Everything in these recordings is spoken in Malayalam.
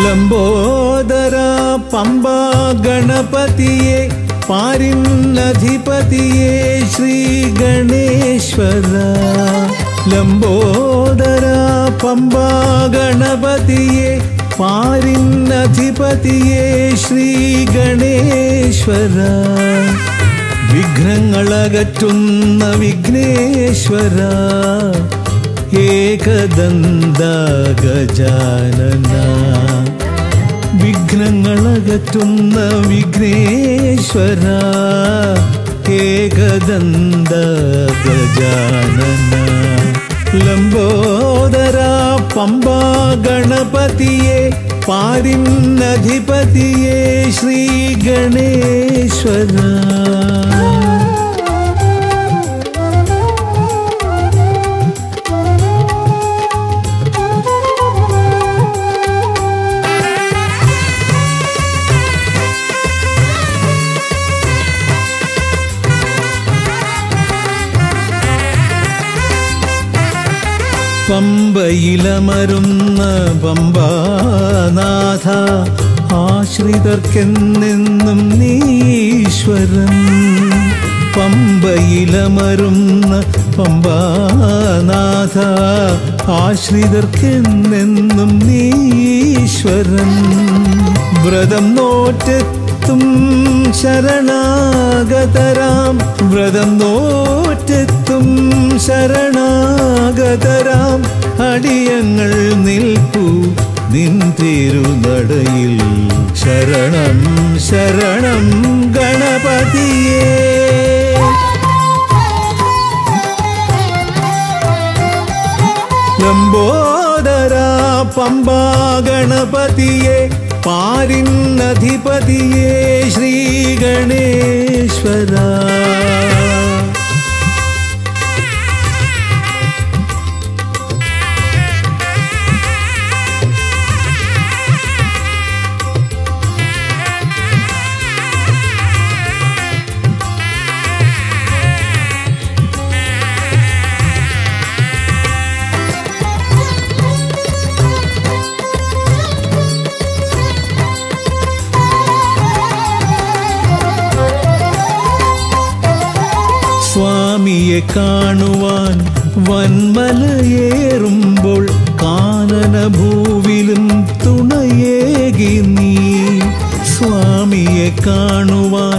ലംബോദര പമ്പ ഗണപതിയെ പാരിന്നധിപതിയെ ശ്രീ ഗണേശ്വര ലംബോദര പമ്പ ഗണപതിയെ പാരിന്നധിപതിയെ ശ്രീ ഗണേശ്വര വിഘ്നങ്ങളകറ്റുന്ന വിഘ്നേശ്വര ഏകദന്ത ഗജാനന വിഘ്നങ്ങളകറ്റുന്ന വിഘ്നേശ്വര ഏകദന്ത ഗജാനന ലംബോദര പമ്പ ഗണപതിയെ പാരിന്നധിപതിയെ ശ്രീ ഗണേശ്വര പമ്പയിലമരുന്ന പമ്പാനാഥ ആശ്രിതർക്കെന്നെന്നും നീശ്വരൻ പമ്പയിലമരുന്ന പമ്പാനാഥ ആശ്രിതർക്കെന്നെന്നും നീശ്വരൻ വ്രതം നോറ്റെത്തും ശരണാഗതരാം വ്രതം നോറ്റെത്തും ശരണാഗതരാം അടിയങ്ങൾ നിൽപ്പു നിൻ തിരുനടയിൽ ശരണം ശരണം ഗണപതിയേ ലംബോദര പമ്പ ഗണപതിയെ പാരിന്നധിപതിയെ ശ്രീ ഗണേശ്വര സ്വാമിയെ കാണുവാൻ വന്മലയേറുമ്പോൾ കാനനഭൂവിലും തുണയേകി നീ സ്വാമിയെ കാണുവാൻ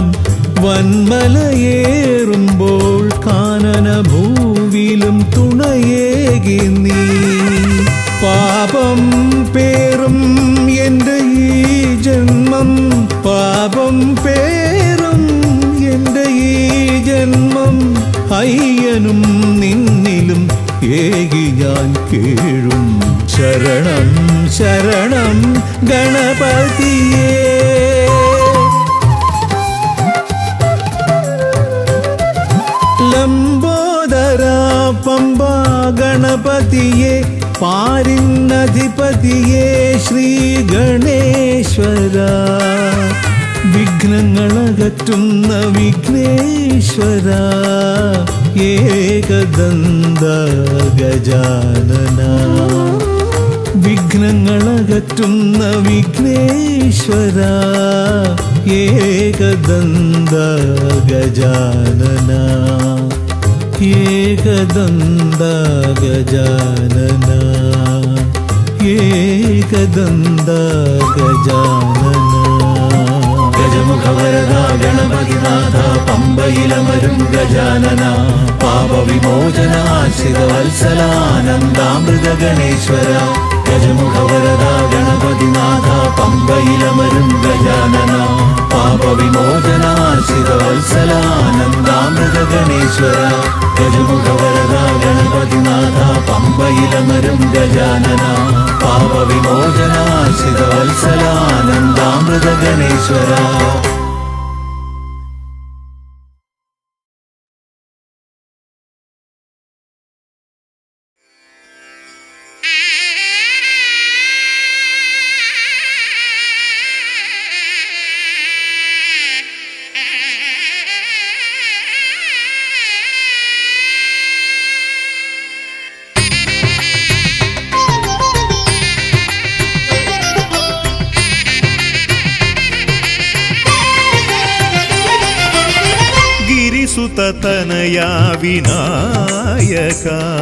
വന്മലയേറുമ്പോൾ കാനനഭൂവിലും തുണയേകി നീ പാപം പേറും എൻ്റെ ഈ ജന്മം പാപം പേറും എൻ്റെ ഈ ജന്മം അയ്യനും നിന്നിലും ഏകി ഞാൻ കേഴും ശരണം ശരണം ഗണപതിയേ ലംബോദര പമ്പ ഗണപതിയെ പാരിന്നധിപതിയെ ശ്രീ ഗണേശ്വര വിഘ്നങ്ങളകറ്റുന്ന വിഘ്നേശ്വര ഏകദന്ത ഗജാനന വിഘ്നങ്ങളകറ്റുന്ന വിഘ്നേശ്വര ഏകദന്ത ഗജാനന ഏകദന്ത ഗജാനന ഏകദന്ത ഗജാനന ഗജമുഖവരദ ഗണപതിനാഥ പമ്പയിലമരും ഗജാനന പാപവിമോചന ആശ്രിത വത്സലാനന്ദാമൃത ഗണേശ്വര ഗജമുഖവരദ ഗണപതിനാഥ പമ്പയിലമരും ഗജാനന പാപവിമോചന ആശ്രിത വത്സലാനന്ദാമൃത ഗണേശ്വര ഗജമുഖവരദ ഗണപതിനാഥ പമ്പയിലമരും ഗജാനന പാപവിമോചന ആശ്രിത വത്സലാനന്ദാമൃത ഗണേശ്വര Thank you. ഗിരിസുതനയാ വിനായക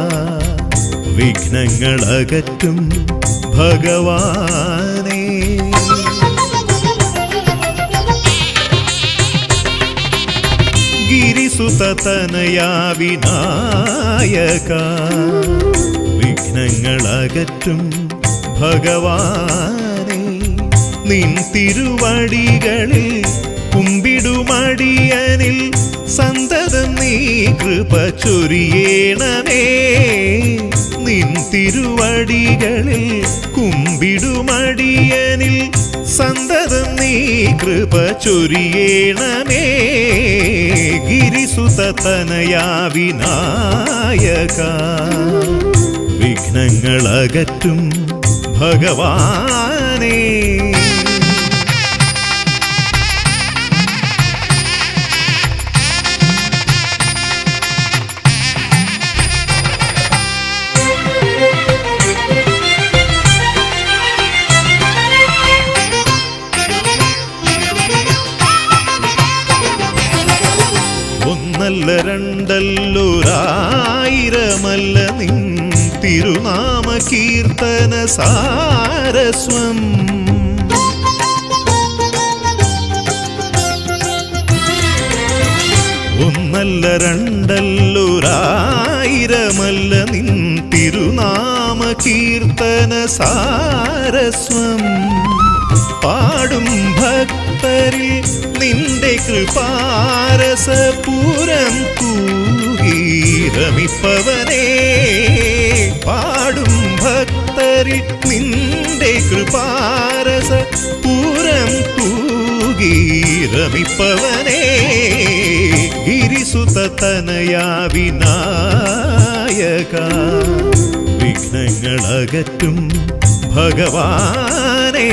വിഘ്നങ്ങളകറ്റും ഭഗവാനേ ഗിരിസുതനയാ വിനായക വിഘ്നങ്ങളകറ്റും ഭഗവാനേ നിൻ തിരുവടികളിൽ കുമ്പിടുമടിയനിൽ സന്തതം നീ കൃപ ചൊരിയേണമേ നിൻ തിരുവടികളിൽ കുമ്പിടുമടിയനിൽ സന്തതം നീ കൃപ ചൊരിയേണമേ ഗിരിസുതനയാ വിനായക വിഘ്നങ്ങളകറ്റും ഭഗവാനേ ഒന്നല്ല രണ്ടല്ലൊരായിരമല്ല നിൻ തിരുനാമ കീർത്തന സാരസ്വം ഒന്നല്ല രണ്ടല്ലൊരായിരമല്ല നിൻ തിരുനാമ കീർത്തന സാരസ്വം പാടും ഭക്തരിൽ നിന്റെ കൃപാരസപൂരം കൂകീരമിപ്പവനേ പാടും ഭക്തരിൽ നിന്റെ കൃപാരസ പൂരം കൂകീരമിപ്പവനേ ഗിരിസുതനയാ വിനായക വിഘ്നങ്ങളകറ്റും ഭഗവാനേ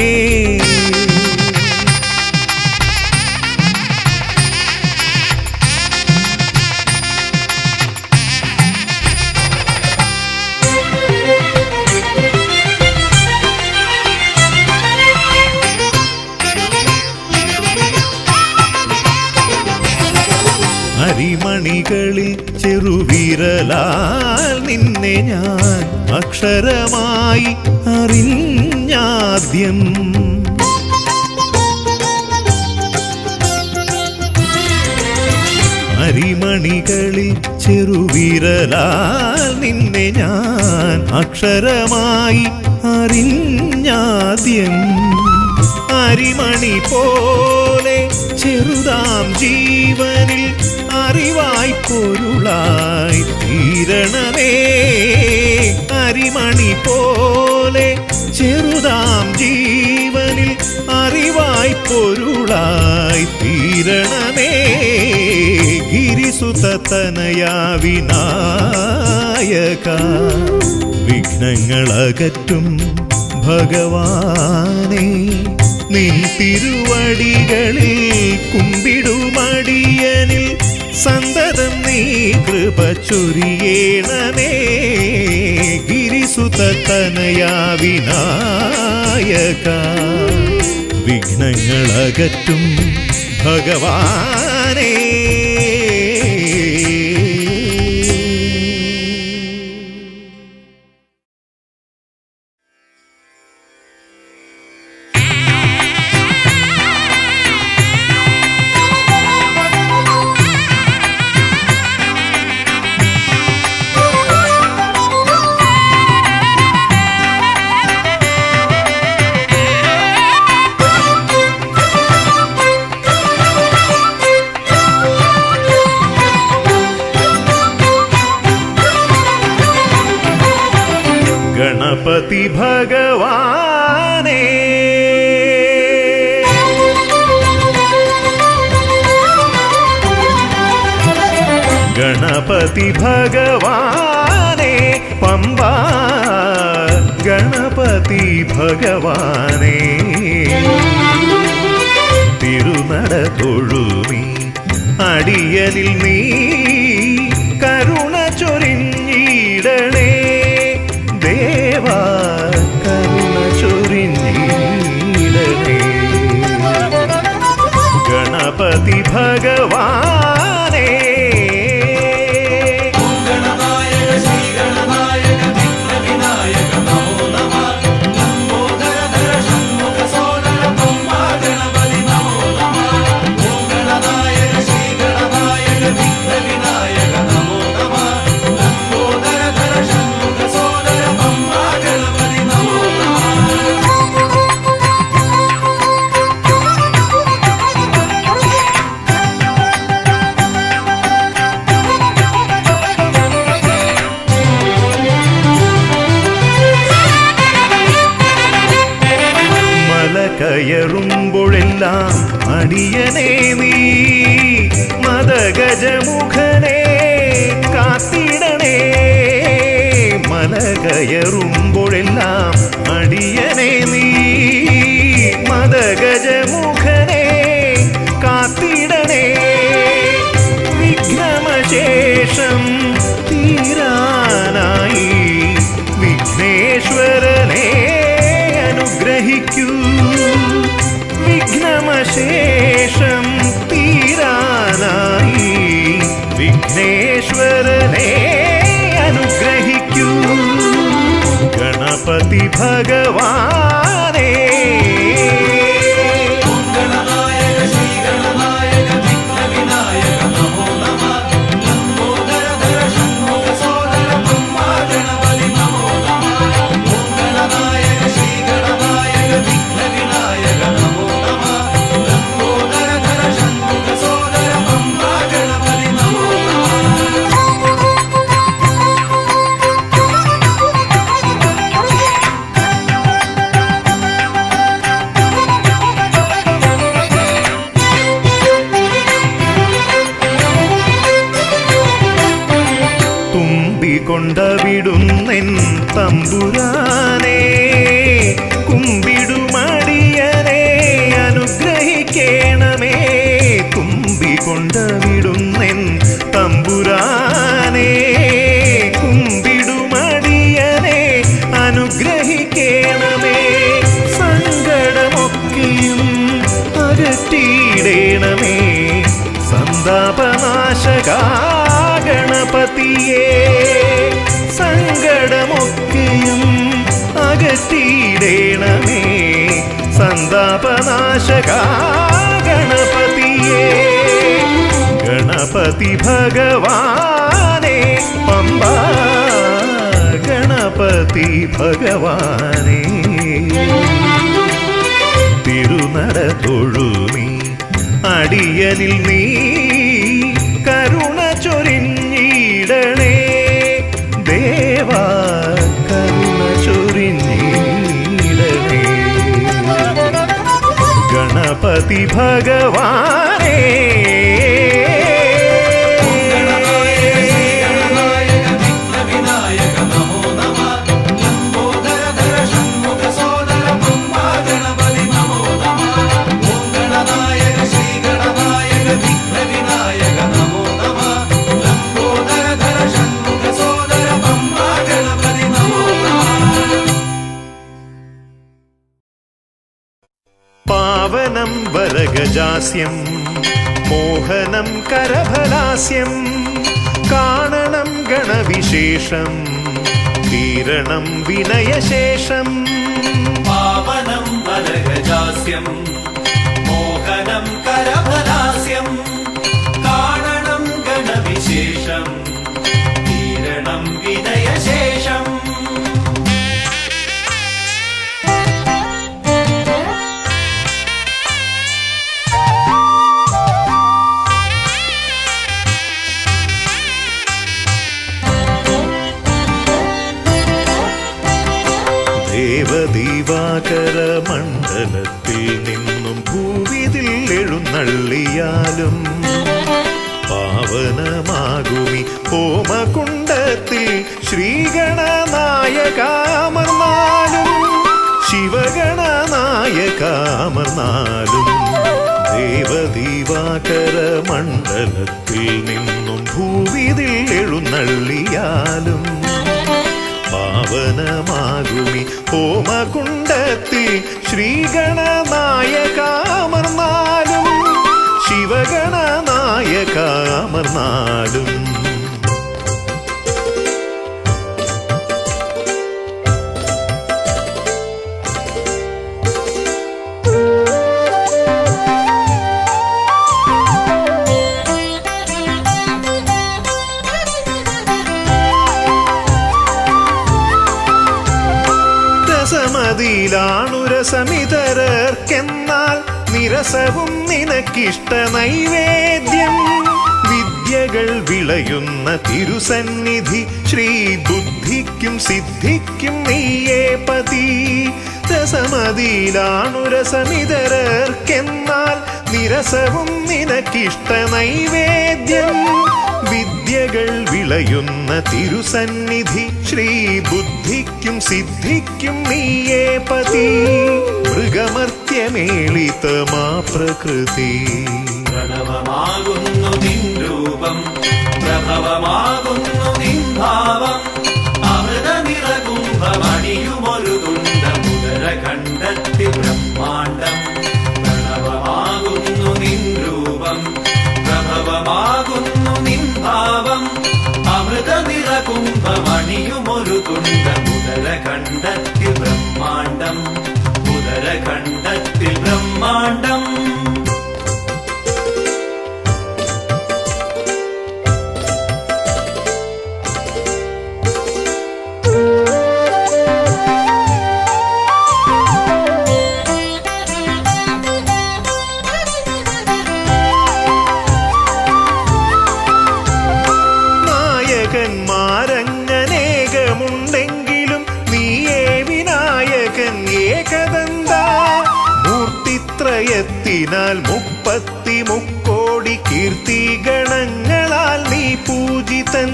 അരിമണികളിൽ ചെറുവിരലാൽ നിന്നെ ഞാൻ അക്ഷരമായി അറിഞ്ഞാദ്യം അരിമണികളിൽ ചെറുവിരലാൽ നിന്നെ ഞാൻ അക്ഷരമായി അറിഞ്ഞാദ്യം അരിമണി പോലെ ചെറുതാം ജീവനിൽ അറിവായി പൊരുളായി തീരണമേ അരിമണി പോലെ ചെറുതാം ജീവനിൽ അറിവായി പൊരുളായി തീരണമേ ഗിരിസുതനയാ വിനായക വിഘ്നങ്ങളകറ്റും ഭഗവാനേ നിൻ തിരുവടികളിൽ കുമ്പിടുമടിയനിൽ സന്തതം നീ കൃപ ചൊരിയേണമേ ഗിരിസുതനയാ വിനായക വിഘ്നങ്ങളകറ്റും ഭഗവാനേ ഗണപതി ഭഗവാനേ ഗണപതി ഭഗവാനേ പമ്പ ഗണപതി ഭഗവാനേ തിരുനട തൊഴുമി അടിയനിൽ നീ കരുണ ചൊരിഞ്ഞിടണേ ദേവാ കരുണ ചൊരിഞ്ഞിടണേ ഗണപതി ഭഗവാനേ കയറുമ്പോഴെല്ലാം അടിയനെ നീ മതഗജമുഖനെ കാത്തിടണേ മല കയറുമ്പോഴെല്ലാം അടിയനെ നീ മതഗജമുഖനെ കാത്തിടണേ വിഘ്നമശേഷം തീരാനായി വിഘ്നേശ്വരനെ അനുഗ്രഹിക്കൂ വിഘ്നമശേഷം തീരാനായി വിഘ്നേശ്വരനെ അനുഗ്രഹിക്കൂ ഗണപതി ഭഗവാനേ തുമ്പികൊണ്ടവിടുന്നെൻ തമ്പുരാനെ കുമ്പിടുമടിയനെ അനുഗ്രഹിക്കണമേ കുമ്പികൊണ്ടവിടുന്നെൻ തമ്പുരാനെ കുമ്പിടുമടിയനെ അനുഗ്രഹിക്കണമേ സങ്കടമൊക്കെയും അകറ്റിയിടണമേ സന്താപനാശക ഗണപതിയേ സങ്കടമൊക്കെയും അകറ്റിയിടണമേ സന്താപനാശക ഗണപതിയേ ഗണപതി ഭഗവാനെ പമ്പ ഗണപതി ഭഗവാനേ തിരുനട തൊഴുമീ അടിയനിൽ നീ കരുണ ചൊരിഞ്ഞിടണേ ദേവാ കരുണ ചൊരിഞ്ഞിടണേ ഗണപതി ഭഗവാനേ പാവനം വരഗജാസ്യം മോഹനം കരഫലാസ്യം കാണണം ഗണവിശേഷം തീരണം വിനയശേഷം പാവനം വരഗജാസ്യം മോഹനം കരഫലാസ്യം കാണണം ഗണവിശേഷം തീരണം വിനയശേഷം ദേവദീവാകര മണ്ഡലത്തിൽ നിന്നും ഭൂവിതിൽ എഴുന്നള്ളിയാലും പാവനമാകുമി ഹോമകുണ്ടത്തിൽ ശ്രീഗണനായകാമർന്നാലും ശിവഗണനായകാമർന്നാലും ദേവദീവാകര മണ്ഡലത്തിൽ നിന്നും ഭൂവിതിൽ എഴുന്നള്ളിയാലും പാവനമാകുമി ഹോമകുണ്ടത്തിൽ ശ്രീഗണനായകാമർന്നാലും ശിവഗണനായകാമർന്നാലും രസമതിയിലാണുരസമിതരർക്കെന്നാൽ നിരസവും നിനക്കിഷ്ട നൈവേദ്യം വിദ്യകൾ വിളയുന്ന തിരുസന്നിധി ശ്രീ ബുദ്ധിക്കും സിദ്ധിക്കും നീയേ പതി രസമതിയിലാണുരസമിതരർക്കെന്നാൽ നിരസവും നിനക്കിഷ്ട നൈവേദ്യം വിദ്യകൾ വിളയുന്ന തിരുസന്നിധി ശ്രീ ബുദ്ധിക്കും സിദ്ധിക്കും നീയേ പതി മൃഗമർത്യമേളിതമാ പ്രകൃതി പ്രണവമാകുന്നു നിൻ രൂപം പ്രഭവമാകുന്നു നിൻ ഭാവം അമൃത നിറകുംഭമണിയുമൊരു തുണ്ട മുതര കണ്ടെത്തി ബ്രഹ്മാണ്ടം പ്രണവമാകുന്നു നിൻ രൂപം പ്രഭവമാകുന്നു നിൻ ഭാവം അമൃത നിറകുംഭമണിയുമൊരു തുണ്ട മുതര കണ്ടെത്തി ബ്രഹ്മാണ്ടം മുതര കണ്ടെത്തി ബ്രഹ്മാണ്ടം നായകന്മാരങ്ങനേകമുണ്ടെങ്കിലും നീയേ വിനായകൻ ഏകദന്ത മൂർത്തിത്രയത്തിനാൽ മുപ്പത്തി മുക്കോടി കീർത്തിഗണങ്ങളാൽ നീ പൂജിതൻ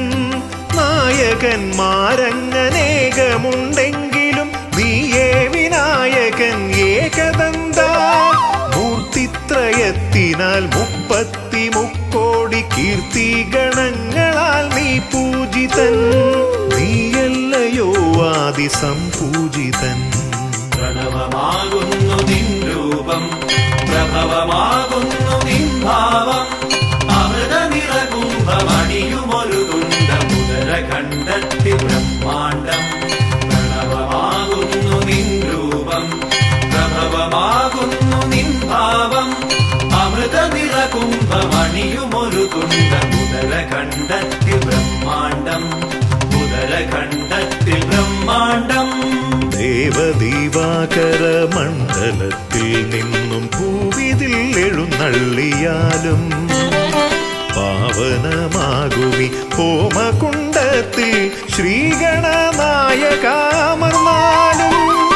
നായകന്മാരങ്ങനേകമുണ്ടെങ്കിലും നീയേ വിനായകൻ ഏകദന്ത മൂർത്തിത്രയത്തിനാൽ മുപ്പത്തി മുക്കോടി കീർത്തിഗണങ്ങളാൽ നീ പൂജിതൻ നീയല്ലയോ ആദി സംപൂജിതൻ പ്രണവമാകുന്നു നിൻ രൂപം പ്രഭവമാകുന്നു നിൻ ഭാവം അമൃത നിറകുംഭമണിയുമൊരു തുണ്ട മുതര കണ്ടെത്തി ബ്രഹ്മാണ്ടം പ്രണവമാകുന്നു നിൻ രൂപം പ്രഭവമാകുന്നു നിൻ ഭാവം അമൃത നിറകുംഭമണിയുമൊരു തുണ്ട മുതര കണ്ടെത്തി ബ്രഹ്മാണ്ടം മുതര കണ്ടെത്തി ബ്രഹ്മാണ്ടം ദേവദീവാകര മണ്ഡലത്തിൽ നിന്നും ഭൂവിതിൽ എഴുന്നള്ളിയാലും പാവനമാകുമി ഹോമകുണ്ടത്തിൽ ശ്രീഗണനായകാമർന്നാലും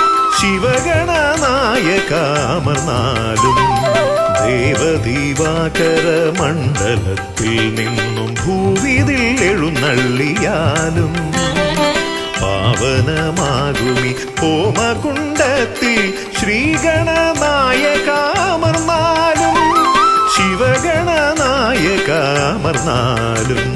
ശിവഗണനായകാമർന്നാലും ദേവദീവാകര മണ്ഡലത്തിൽ നിന്നും ഭൂവിതിൽ എഴുന്നള്ളിയാലും പാവനമാകുമി ഹോമകുണ്ടത്തിൽ ശ്രീഗണനായകാമർന്നാലും ശിവഗണനായകാമർന്നാലും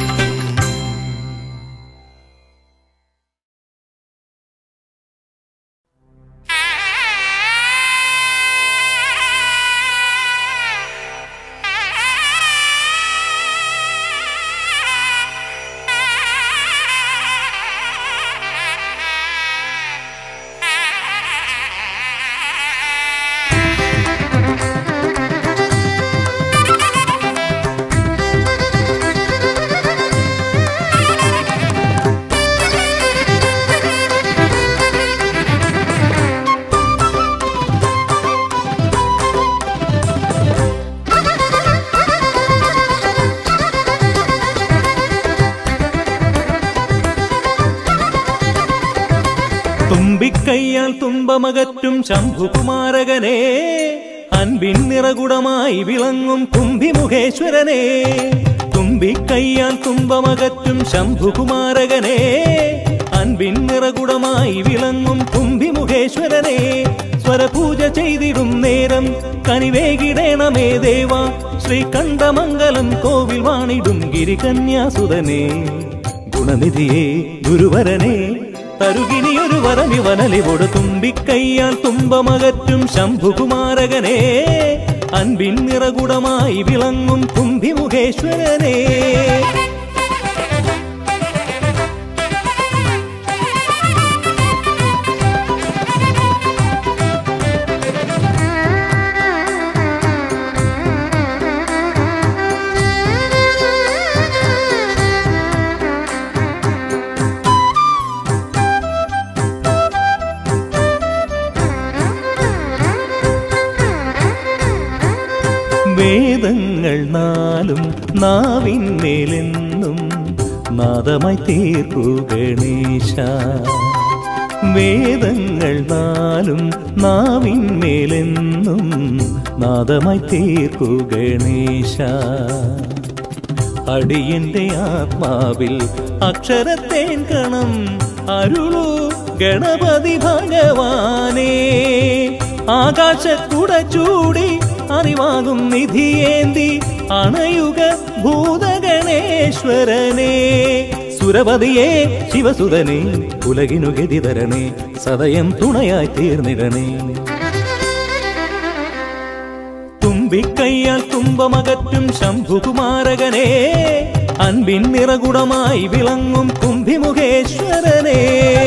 തുമ്പിക്കൈയാൽ തുമ്പമകറ്റും ശംഭുകുമാരകനെ അൻപിൻ നിറകുടമായി വിളങ്ങും കുംഭിമുഖേശ്വരനെ തുമ്പിക്കൈയാൽ തുമ്പമകറ്റും ശംഭുകുമാരകനെ അൻപിൻ നിറകുടമായി വിളങ്ങും കുംഭിമുഖേശ്വരനെ സ്വരപൂജ ചെയ്തിടും നേരം കനിവേകിടേണമേ ദേവ ശ്രീകണ്ഠമംഗലം കോവിൽ വാണിടും ഗിരികന്യാസുതനെ ഗുണനിധിയെ ഗുരുവരനെ തരുകിനിയൊരു വരമിവനലിവോട് തുമ്പിക്കൈയാൽ തുമ്പമകറ്റും ശംഭുകുമാരകനെ അൻപിൻ നിറകുടമായി വിളങ്ങും കുംഭിമുഖേശ്വരനെ വേദങ്ങൾ നാലും നാവിന്മേലെന്നും നാദമായി തീർക്കു ഗണേശ വേദങ്ങൾ നാലും നാവിന്മേലെന്നും നാദമായി തീർക്കു ഗണേശ അടിയന്റെ ആത്മാവിൽ അക്ഷരത്തേൻ കണം അരുളു ഗണപതി ഭഗവാനേ ആകാശക്കുട ചൂടി അറിവാകും നിധിയേന്തി അണയുക ഭൂതഗണേശ്വരനെ സുരപതിയെ ശിവസുതനെ ഉലകിനു ഗതി തരണേ സദയം തുണയായി തീർന്നിടണേ തുമ്പിക്കയ്യാൽ തുമ്പമകറ്റും ശംഭുകുമാരകനെ അൻപിൻ നിറകുടമായി വിളങ്ങും കുംഭിമുഖേശ്വരനെ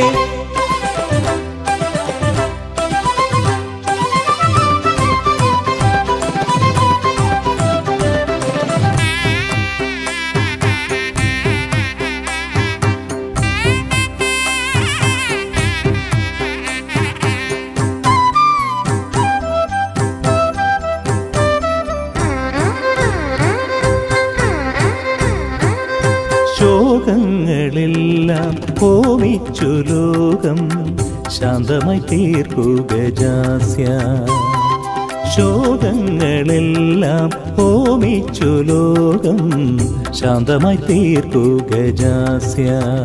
ശോകങ്ങളെല്ലാം കോപിച്ചു ലോകം ശാന്തമായി തീർക്കു ഗജാസ്യ ശോകങ്ങളെല്ലാം ഹോമിച്ചു ലോകം ശാന്തമായി തീർക്കു ഗജാസ്യ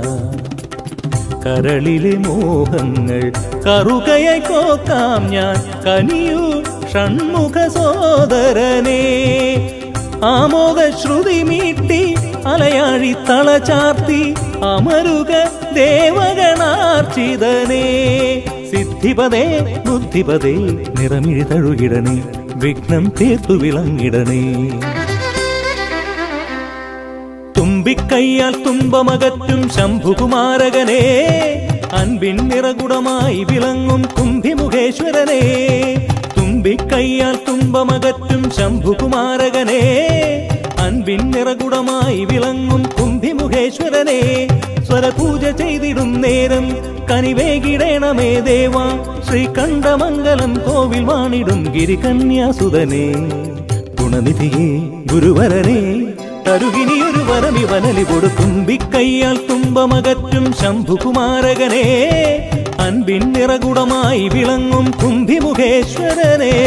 കരളിലെ മോഹങ്ങൾ കറുകയായി കോക്കാം ഞാൻ കനിയൂ ഷൺമുഖ സോദരനെ ആമോദ ശ്രുതി മീട്ടി അലയാഴി തളചാർത്തി അമരുക ദേവഗണാർച്ചിതനെ സിദ്ധിപതേ ബുദ്ധിപതേ നിറമിഴി തഴുകിടണേ വിഘ്നം തീർത്തു വിളങ്ങിടണേ തുമ്പിക്കയ്യാൽ തുമ്പമകറ്റും ശംഭുകുമാരകനെ അൻപിൻ നിറകുടമായി വിളങ്ങും കുംഭിമുഖേശ്വരനെ തുമ്പിക്കയ്യാൽ തുമ്പമകറ്റും ശംഭുകുമാരകനെ അൻപിൻ നിറകുടമായി വിളങ്ങും കുംഭിമുഖേശ്വരനെ സ്വരപൂജ ചെയ്തിടും നേരം കനിവേകിടേണമേ ദേവ ശ്രീകണ്ഠമംഗലം കോവിൽ വാണിടും ഗിരികന്യാസുതനെ ഗുണനിധിയെ ഗുരുവരനെ കരുകിനി ഒരു വരമി വനലി കൊടുക്കും ബിക്കയ്യാൽ തുമ്പമകറ്റും ശംഭുകുമാരകനെ അൻപിൻ നിറകുടമായി വിളങ്ങും കുംഭിമുഖേശ്വരനെ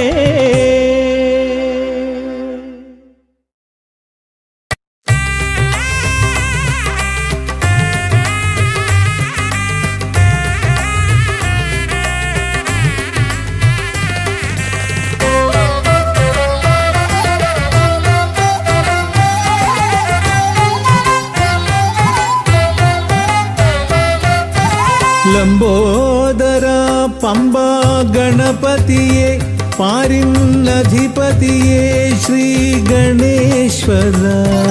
ലംബോദര പമ്പ ഗണപതിയെ പാരിന്നധിപതിയെ ശ്രീ ഗണേശ്വര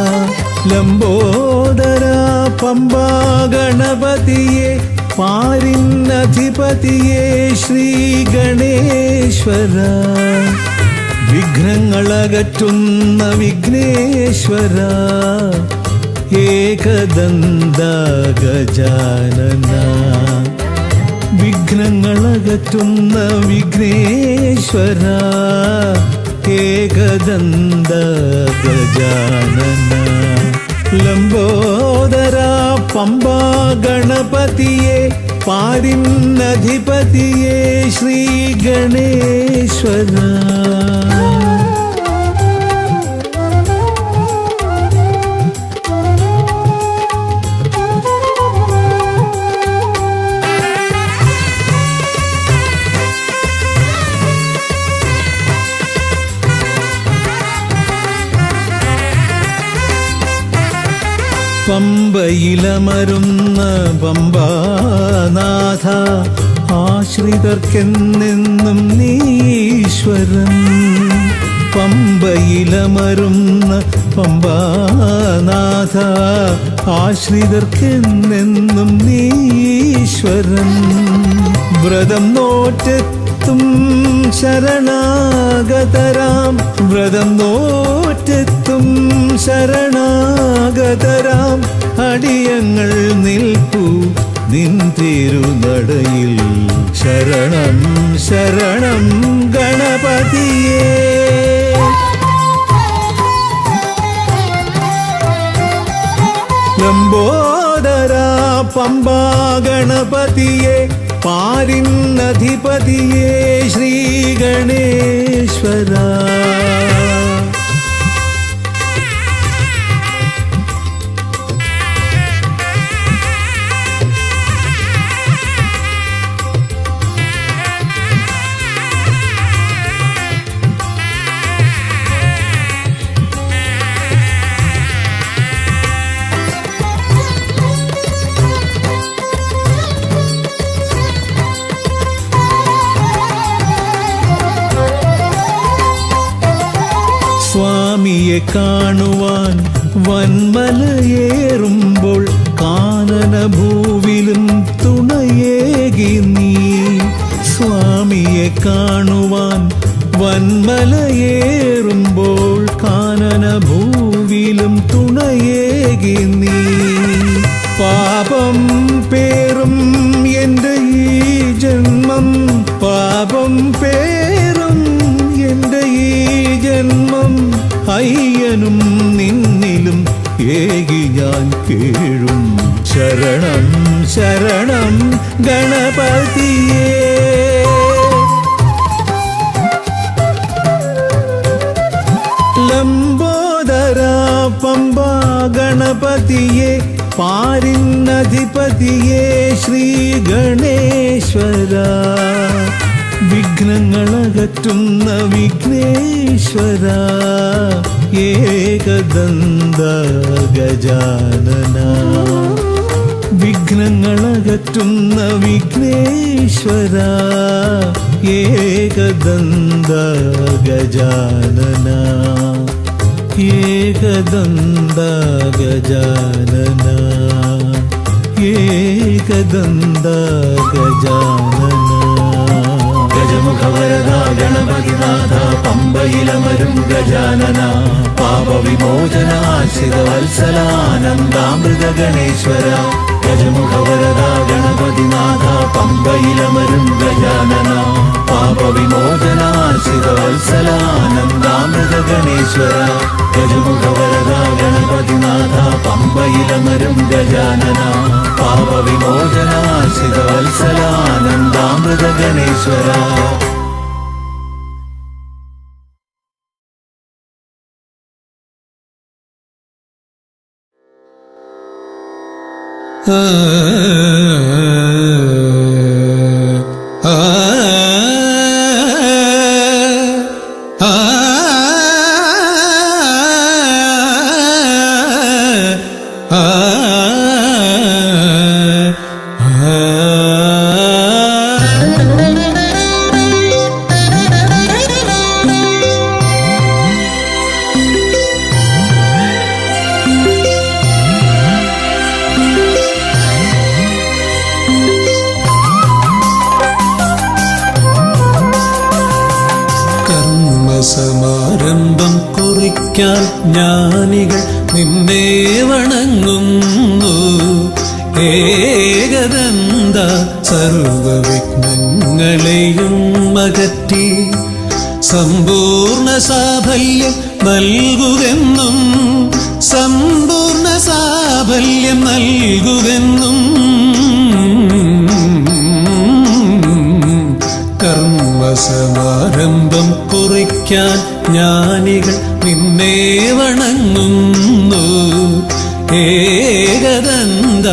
ലംബോദര പമ്പ ഗണപതിയെ പാരിന്നധിപതിയെ ശ്രീ ഗണേശ്വര വിഘ്നങ്ങളകറ്റുന്ന വിഘ്നേശ്വര ഏകദന്ത ഗജാനന വിഘ്നങ്ങളകറ്റുന്ന വിഘ്നേശ്വര ഏകദന്ത ഗജാനന ലംബോദര പമ്പ ഗണപതിയെ പാരിന്നധിപതിയെ ശ്രീ ഗണേശ്വര പമ്പയിലമരുന്ന പമ്പാനാഥ ആശ്രിതർക്കെന്നെന്നും നീശ്വരൻ പമ്പയിലമരുന്ന പമ്പാനാഥ ആശ്രിതർക്കെന്നെന്നും നീശ്വരൻ വ്രതം നോറ്റെത്തും ശരണാഗതരാം വ്രതം നോറ്റെത്തും ശരണാഗതരാം അടിയങ്ങൾ നിൽപ്പു നിൻ തിരുനടയിൽ ശരണം ശരണം ഗണപതിയേ ലംബോദര പമ്പാ ഗണപതിയെ പാരിന്നധിപതിയേ ശ്രീ ഗണേശ്വര സ്വാമിയെ കാണുവാൻ വന്മലയേറുമ്പോൾ കാനനഭൂവിലും തുണയേകി നീ സ്വാമിയെ കാണുവാൻ വന്മലയേറുമ്പോൾ കാനനഭൂവിലും തുണയേകി നീ പാപം പേറും എൻ്റെ ഈ ജന്മം പാപം പേറും എൻ്റെ ഈ ജന്മം അയ്യനും നിന്നിലും ഏകി ഞാൻ കേഴും ശരണം ശരണം ഗണപതിയേ ലംബോദര പമ്പ ഗണപതിയെ പാരിന്നധിപതിയെ ശ്രീ ഗണേശ്വര വിഘ്നങ്ങളകറ്റുന്ന വിഘ്നേശ്വര ഏകദന്ത ഗജാനന വിഘ്നങ്ങളകറ്റുന്ന വിഘ്നേശ്വര ഏകദന്ത ഗജാനന ഏകദന്ത ഗജാനന ഏകദന്ത ഗജാനന ഗജമുഖവരദ ഗണപതിനാഥ പമ്പയിലമരും ഗജാനന പാപവിമോചന ആശ്രിത വത്സലാനന്ദാമൃത ഗണേശ്വര ഗജമുഖവരദ ഗണപതിനാഥ പമ്പയിലമരും ഗജാനന പാപവിമോചന ആശ്രിത വത്സലാനന്ദാമൃത ഗണേശ്വര ഗജമുഖവരദ ഗണപതിനാഥ പമ്പയിലമരും ഗജാനന പാപവിമോചന ആശ്രിത വത്സലാനന്ദാമൃത ഗണേശ്വര കർമ്മസമാരംഭം കുറിക്കാൻ ജ്ഞാനികൾ നിന്നെ വണങ്ങുന്നു ഏകദന്ത സർവവിഘ്നങ്ങളെയും അകറ്റി സമ്പൂർണ്ണ സാഫല്യം നൽകുകെന്നും സമ്പൂർണ്ണ സാഫല്യം നൽകുകെന്നും കർമ്മസമാരംഭം കുറിക്കാൻ ജ്ഞാനികൾ നിന്നെ വണങ്ങുന്നു ഏകദന്ത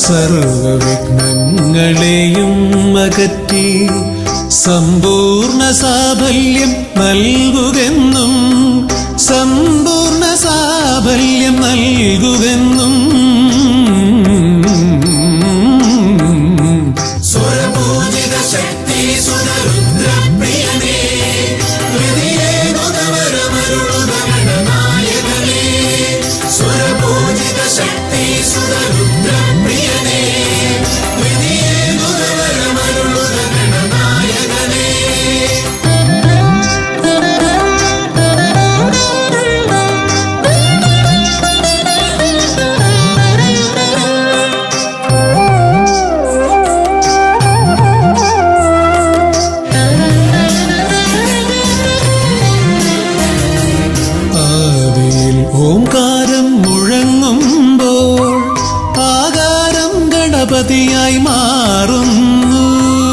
സർവവിഘ്നങ്ങളെയും അകറ്റി സമ്പൂർണ്ണ സാഫല്യം നൽകുകെന്നും സമ്പൂർണ്ണ സാഫല്യം നൽകുകെന്നും സ്വരപൂജിത ശക്തി സുതരുദ്രപ്രിയനേ ഹൃദയേ മുതവരമരുളുക ഗണനായകനേ സ്വരപൂജിത ശക്തി സുതരുദ്രപ്രിയനേ ഹൃദയേ മുതവരമരുളുക ഗണനായകനേ ആദിയിൽ ഓംകാരം മുഴങ്ങുമ്പോൾ ആകാരം ഗണപതിയായി മാറുന്നു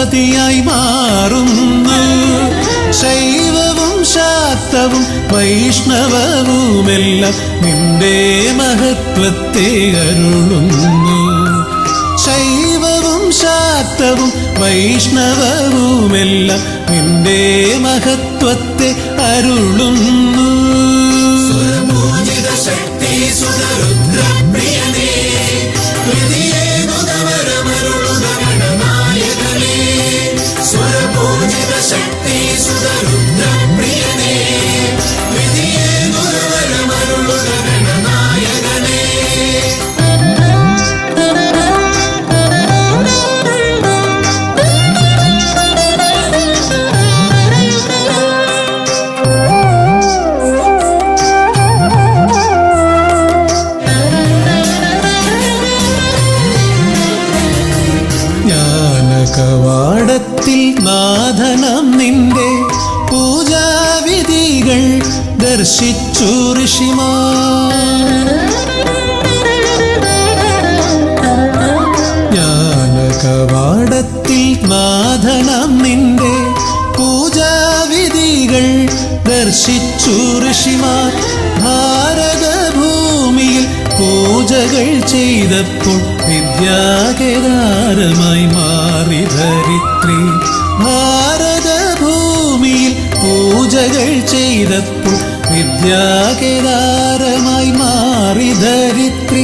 പതിയായി മാറുന്നു ശൈവവും ശാക്തവും വൈഷ്ണവവുമെല്ലാം നിന്റെ മഹത്വത്തെ അരുളുന്നു ശൈവവും ശാക്തവും വൈഷ്ണവവുമെല്ലാം നിന്റെ മഹത്വത്തെ അരുളുന്നു ജ്ഞാനകവാടത്തിൽ നാഥനം നിന്റെ പൂജാവിധികൾ ദർശിച്ചു ഋഷിമാർ ജ്ഞാനകവാടത്തിൽ നാഥനം നിന്റെ പൂജാവിധികൾ ദർശിച്ചു ഋഷിമാർ ഭാരതഭൂമിയിൽ പൂജകൾ ചെയ്തപ്പോൾ വിദ്യാകേദാരമായി മാറി ധരിത്രി ഭാരതഭൂമിയിൽ പൂജകൾ ചെയ്തപ്പോൾ വിദ്യാകേദാരമായി മാറി ധരിത്രി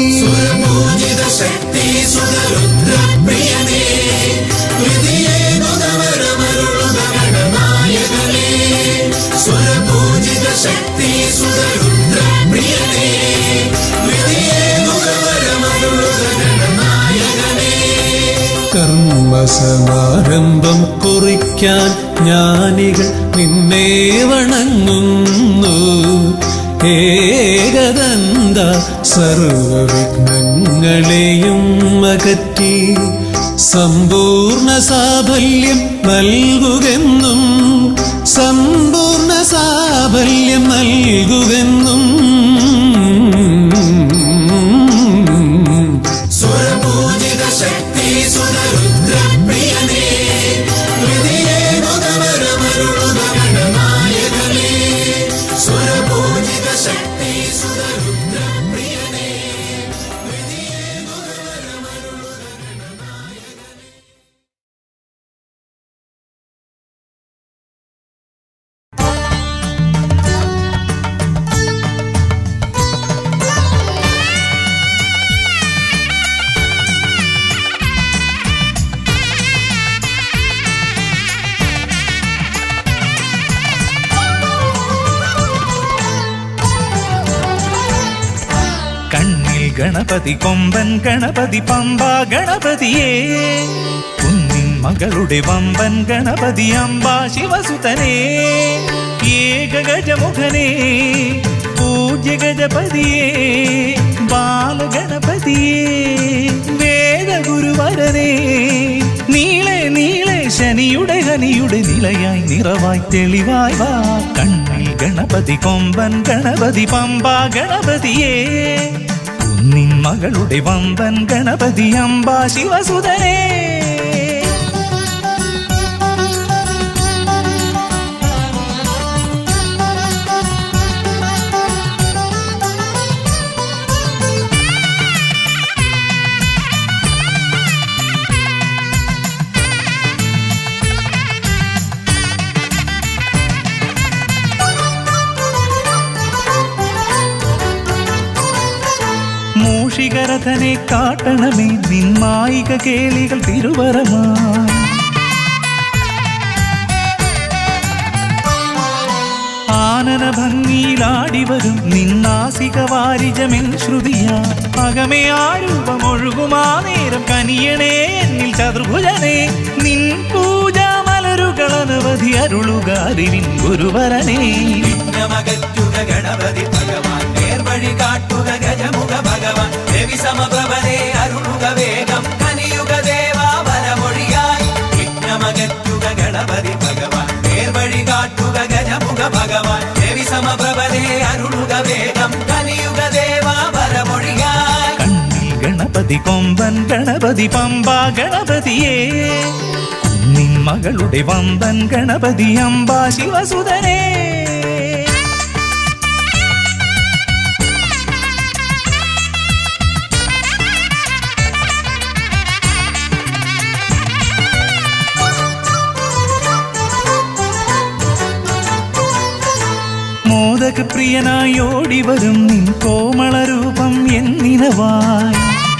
കർമ്മസമാരംഭം കുറിക്കാൻ ജ്ഞാനികൾ നിന്നെ വണങ്ങുന്നു ഏകദന്ത സർവവിഘ്നങ്ങളെയും അകറ്റി സമ്പൂർണ്ണ സാഫല്യം നൽകുകെന്നും സമ്പൂർണ്ണ സാഫല്യം നൽകുകെന്നും കണ്ണിൽ ഗണപതി കൊമ്പൻ ഗണപതി പമ്പ ഗണപതിയേ കുന്നിൻ മകളുടെ വമ്പൻ ഗണപതി അമ്പ ശിവസുതനേ ഏകഗജമുഖനേ പൂജ്യ ഗജപതിയേ ബാലഗണപതിയേ വേദഗുരുവരനേ നീളെ നീളെ ശനിയുടെ ഹനിയുടെ നിലയായി നിറവായി തെളിവായി വാ കണ്ണിൽ ഗണപതി കൊമ്പൻ ഗണപതി പമ്പ ഗണപതിയേ കുന്നിൻ മകളുടെ വമ്പൻ ഗണപതി അമ്പ ശിവസുതനേ മൂഷികരഥനെ കാട്ടണമേ നിന്മായിക കേളികൾ തിരുവരമായി ആനന ഭംഗിയിലാടിവരും നിന്നാസിക വാരിജമെൻ ശ്രുതിയ അകമേ ആരൂപമൊഴുകുമാ നേരം കനിയണേ എന്നിൽ ചതുർഭുജനേ നിൻ പൂജ മലരുകൾ അനവധി അരുളുക അറിവിൻ ഗുരുവരനേ വിഘ്നമകറ്റുക ഗണപതി ഭഗവാൻ നേർവഴി കാട്ടുക ഗജമുഖ ഭഗവാൻ രവി സമപ്രഭനെ അരുളുക വേഗം കനിയുക ദേവാ വരമൊഴിയായി വിഘ്നമകറ്റുക ഗണപതി ഭഗവാൻ നേർവഴി കാട്ടുക ഗജമുഖ ഭഗവാൻ രവി സമപ്രഭനെ അരുളുക വേഗം കനിയുക ദേവാ വരമൊഴിയായി കണ്ണിൽ ഗണപതി കൊമ്പൻ ഗണപതി പമ്പ ഗണപതിയേ മകളുടെ വമ്പൻ ഗണപതി അംബാ ശിവസുതനേ മോദക പ്രിയനായി ഓടിവരും നിൻ കോമളരൂപം എന്നിനവായി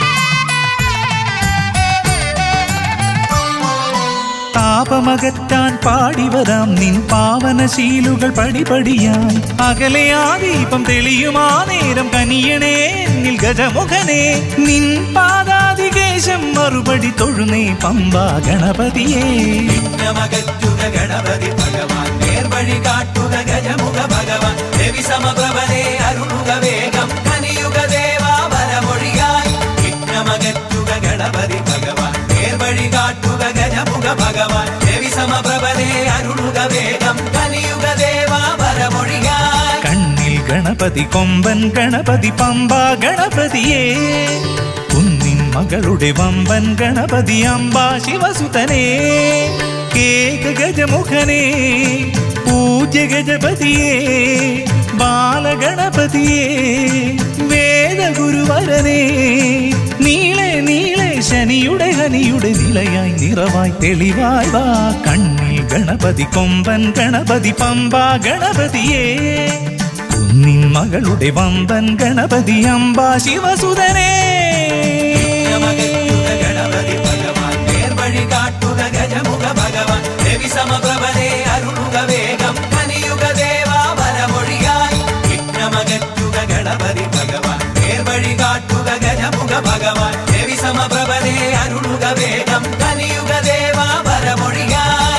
താപമകറ്റാൻ പാടിവരാം നിൻ പാവനശീലുകൾ പടിപടിയായി അകലെ ആ ദീപം തെളിയുമാ നേരം കനിയണേ എന്നിൽ ഗജമുഖനെ നിൻ പാദാതികേശം മറുപടി തൊഴുന്നേ പമ്പാ ഗണപതിയേ വിഘ്നമകറ്റുക ഗണപതി ഭഗവാൻ നേർവഴി കാട്ടുക ഗജമുഖ ഭഗവാൻ രവി സമപ്രഭനെ അരുളുക വേഗം കനിയുക ദേവാ വരമൊഴിയായി വിഘ്നമകറ്റുക ഗണപതി ഭഗവാൻ നേർവഴി കാട്ടുക ഗജമുഖ ഭഗവാൻ രവി സമപ്രഭനെ അരുളുക വേഗം കനിയുക ദേവാ വരമൊഴിയായി കണ്ണിൽ ഗണപതി കൊമ്പൻ ഗണപതി പമ്പാ ഗണപതിയേ കുന്നിൻ മകളുടെ വമ്പൻ ഗണപതി അംബാ ശിവസുതനേ കേക ഗജമുഖനേ പൂജ്യ ഗജപതിയേ ബാലഗണപതിയേ വേദഗുരുവരനേ നീളെ നീളെ ശനിയുടെ ഹനിയുടെ നിലയായി നിറവായി തെളിവായി വാ കണ്ണിൽ ഗണപതി കൊമ്പൻ ഗണപതി പമ്പാ ഗണപതിയേ കുന്നിൻ മകളുടെ വമ്പൻ ഗണപതി അംബാ ശിവസുതനേ വിഘ്നമകറ്റുക ഗണപതി ഭഗവാൻ നേർവഴി കാട്ടുക ഗജമുഖ ഭഗവാൻ രവി സമപ്രഭനെ അരുളുക വേഗം കനിയുക ദേവാ വരമൊഴിയായി വിഘ്നമകറ്റുക ഗണപതി ഭഗവാൻ നേർവഴി കാട്ടുക ഗജമുഖ ഭഗവാൻ രവി സമപ്രഭനെ അരുളുക വേഗം കനിയുക ദേവാ വരമൊഴിയായി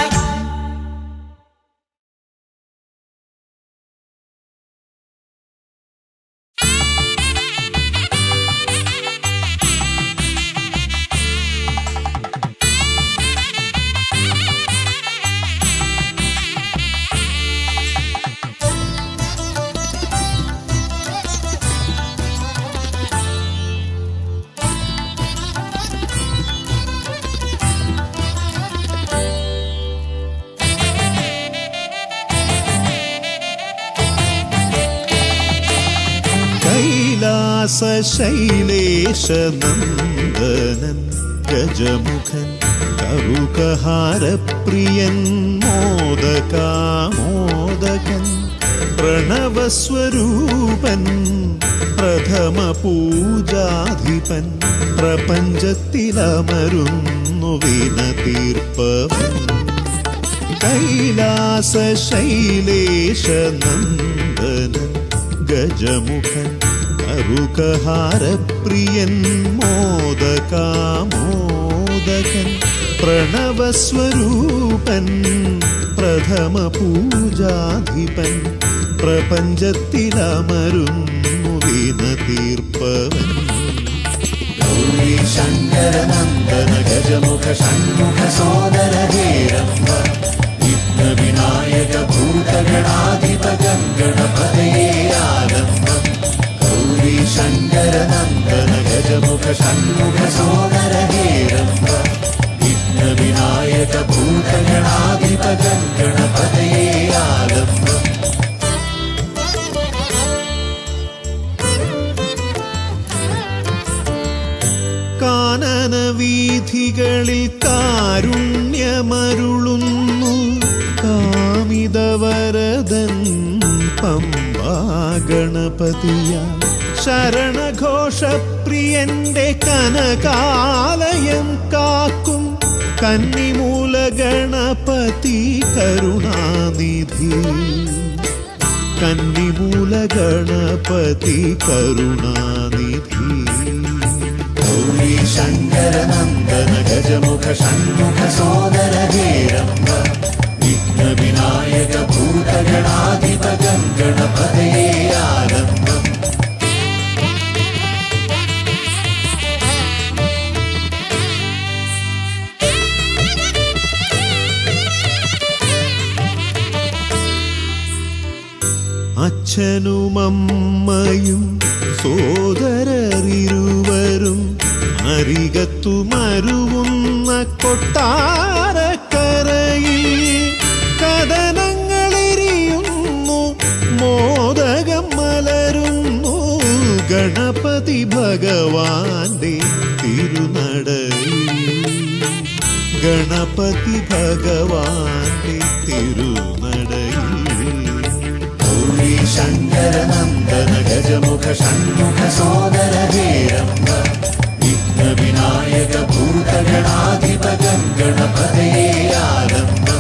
കൈലാസ ശൈലേശനന്ദനൻ ഗജമുഖൻ കറുകഹാരപ്രിയൻ മോദകാമോദകൻ പ്രണവസ്വരൂപൻ പ്രഥമ പൂജാധിപൻ പ്രപഞ്ചത്തിലമരുന്നു വിനതീർപ്പവൻ കൈലാസ ശൈലേശനന്ദനൻ ഗജമുഖൻ കറുകഹാരപ്രിയൻ മോദകാമോദകൻ പ്രണവസ്വരൂപൻ പ്രഥമ പൂജാധിപൻ പ്രപഞ്ചത്തിലമരുന്നു വിനതീർപ്പവൻ ഗൗരി ശങ്കരനന്ദന ഗജമുഖ ഷൺമുഖ സോദര ഹേരംബ വിഘ്ന വിനായക ഭൂതഗണാധിപ ഗംഗണപതയേ ആലംബം ഗൗരി ശങ്കരനന്ദന ഗജമുഖ ഷൺമുഖ സോദര ഹേരംബ വിഘ്ന വിനായക ഭൂതഗണാധിപ ഗംഗണപതയേ ആലംബം കാനന വീഥികളിൽ കാരുണ്യമരുളുന്നു കാമിതവരദൻ പമ്പാഗണപതിയ ശരണഘോഷപ്രിയന്റെ കനകാലയം കാക്കും കന്നിമൂല ഗണപതി കരുണാനിധി കന്നിമൂല ഗണപതി കരുണാനിധി ഗൗരി ശങ്കരനന്ദന ഗജമുഖ ഷൺമുഖ സോദര ഹേരംബ വിഘ്ന വിനായക ഭൂതഗണാധിപ ഗംഗണപതയേ ആലംബം അച്ഛനുമമ്മയും സോദരരിരുവരും അരികത്തു മരുവുന്ന കൊട്ടാരക്കരയിൽ ഭഗവാന്റെ തിരുനടയിൽ ഗണപതി ഭഗവാന്റെ തിരുനടയിൽ ഗൗരി ശങ്കര നന്ദന ഗജമുഖ ഷൺമുഖ സോദര ഹേരംബ വിഘ്ന വിനായക ഭൂതഗണാധിപകം ഗണപതയേ ആരംഭം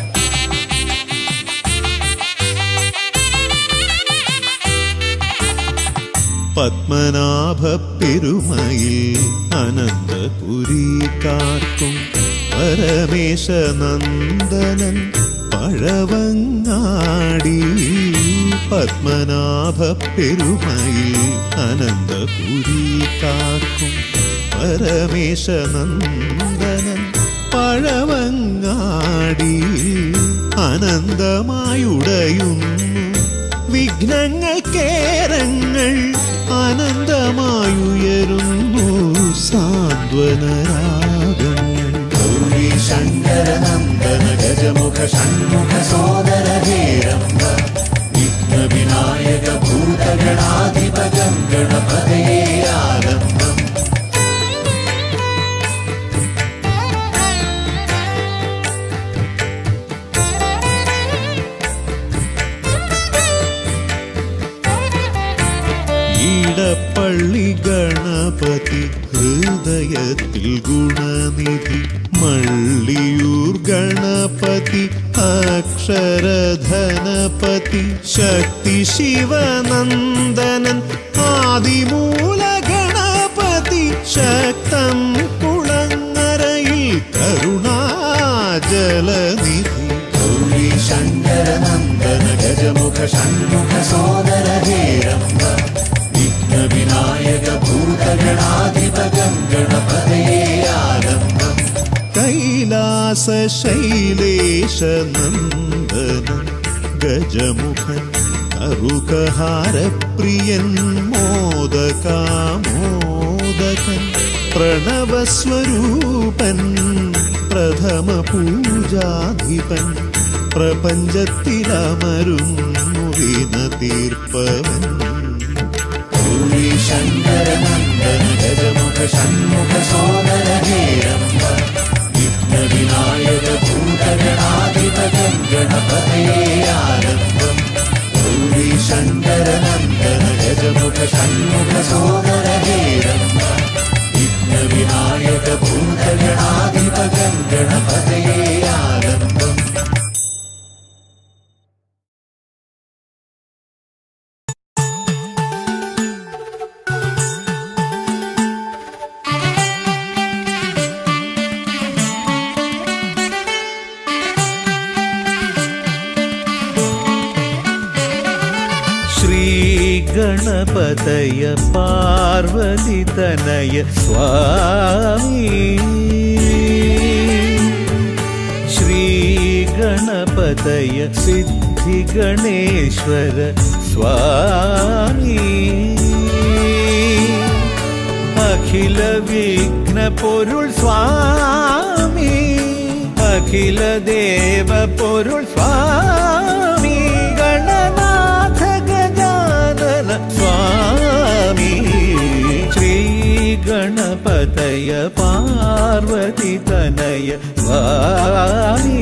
പത്മനാഭ പെരുമയിൽ അനന്തപുരി കാക്കും പരമേശ നന്ദനൻ പഴവങ്ങാടി പത്മനാഭ പെരുമയിൽ അനന്തപുരി കാക്കും പരമേശ നന്ദനൻ പഴവങ്ങാടി അനന്തമായുടയുന്നു വിഘ്നങ്ങൾ കേരങ്ങൾ അനന്തമായുയരുന്നു സാന്ത്വനരാഗങ്ങൾ ഗൗരി ശങ്കര നന്ദന ഗജമുഖ ഷൺമുഖ സോദര ഹേരംബ വിഘ്ന വിനായക ഭൂതഗണാധിപകം ഗണപതയേ ആരംഭം ഈടപ്പള്ളി ഗണപതി ഹൃദയത്തിൽ ഗുണനിധി മള്ളിയൂർ ഗണപതി അക്ഷരധനപതി ശക്തി ശിവനന്ദനൻ ആദിമൂല ഗണപതി ശക്തം കുളങ്ങരയിൽ കരുണാജലനിധി ഗൗരി ശങ്കര നന്ദന ഗജമുഖ ഷൺമുഖ സോദര ഹേരംബ വിഘ്ന വിനായക ഭൂതഗണാധിപകം ഗണപതയേ ആരംഭം കൈലാസ ശൈലേശ നന്ദനൻ ഗജമുഖൻ അറുകഹാരപ്രിയൻ മോദകാമോദകൻ പ്രണവസ്വരൂപൻ പ്രഥമ പൂജാധിപൻ പ്രപഞ്ചത്തിലമരുന്നു വിന തീർപ്പവൻ ഗൗരി ശങ്കര നന്ദന ഗജമുഖ ഷൺമുഖ സോദര ഹേരംബ വിഘ്ന വിനായക ഭൂതഗണാധിപകം ഗണപതയേ ആരംഭം ഗൗരി ശങ്കര നന്ദന ഗജമുഖ ഷൺമുഖ സോദര ഹേരംബ വിഘ്ന വിനായക ഭൂതഗണാധിപകം ഗണപതയേ ആരംഭം ശ്രീഗണപതയ പാർവതിതനയ സ്വാമി ശ്രീഗണപതയ സിദ്ധിഗണേശ്വര സ്വാമി അഖില വിഘ്ന പൊരുൾ സ്വാമി അഖില ദേവ പൊരുൾ സ്വാമി ഗണനാഥ ഗജാനന സ്വാമി ശ്രീ ഗണപതയ പാർവതി തനയ സ്വാമി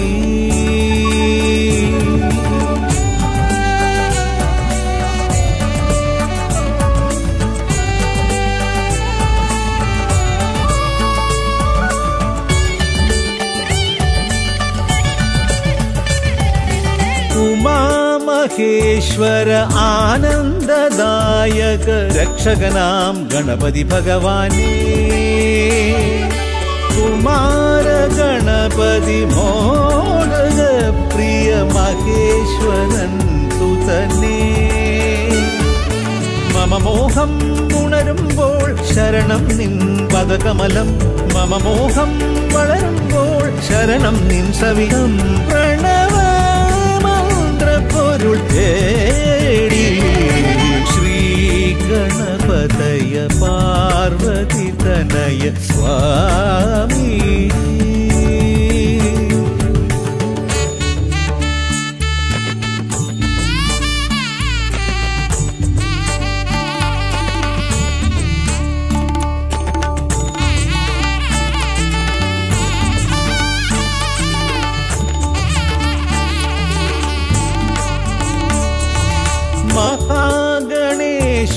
ഉമാമഹേശ്വര ആനന്ദദായക രക്ഷകനാം ഗണപതി ഭഗവാനേ കുമാര ഗണപതി മോദക പ്രിയ മഹേശ്വരൻ സുതനേ മമ മോഹം ഉണരുമ്പോൾ ശരണം നിൻ പദകമലം മമ മോഹം വളരുമ്പോൾ ശരണം നിൻ സവിധം പ്രണവ മന്ത്രപ്പൊരുൾ തേടി ശ്രീ ഗണപതയ പാർവതി തനയ സ്വാമി